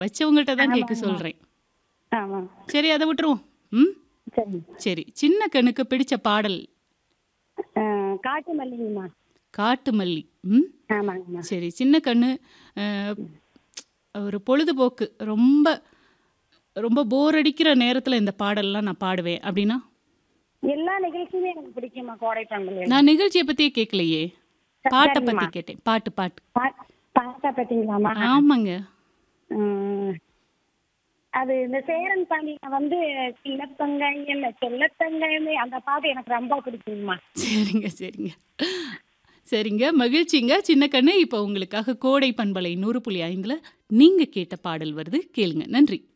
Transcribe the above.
வச்சவங்கள்ட்ட தான் கேட்க ஆமாமா. சொல்றேன். ஆமா. சரி அத விட்டுருவோம். ம். சரி. சரி. சின்ன கண்ணுக்கு பிடிச்ச பாடல் ஆ, காட்டு மல்லிங்கம்மா. காட்டு மல்லி. ம். ஆமாங்கம்மா. சரி. சின்ன கண்ணு அ ஒரு பொழுதுபோக்கு ரொம்ப ரொம்ப போர் அடிக்கிற நேரத்துல இந்த பாடல்லாம் நான் பாடுவேன் அப்படின்னா? எல்லா நிகழ்ச்சியுமே எனக்கு பிடிக்கும்மா கோடை பண்பலையில. நான் நிகழ்ச்சிய பத்தியே கேட்கலையே. பாட்ட பத்தி சரிங்கம்மா. கேட்டேன். பாட்டு பாட்டு. பா- பாட்டா பார்த்தீங்களாம்மா? ஆமாங்க. ம். அது இந்த சேரன் பாண்டியில வந்து சின்னத்தங்கை இல்ல செல்லத்தங்கைன்னு அந்த பாட்டு எனக்கு ரொம்ப பிடிக்குங்கம்மா. சரிங்க, சரிங்க. சரிங்க. மகிழ்ச்சிங்க. சின்ன கண்ணு இப்போ உங்களுக்காக கோடை பண்பலை 100.5ல நீங்க கேட்ட பாடல் வருது. கேளுங்க. நன்றி.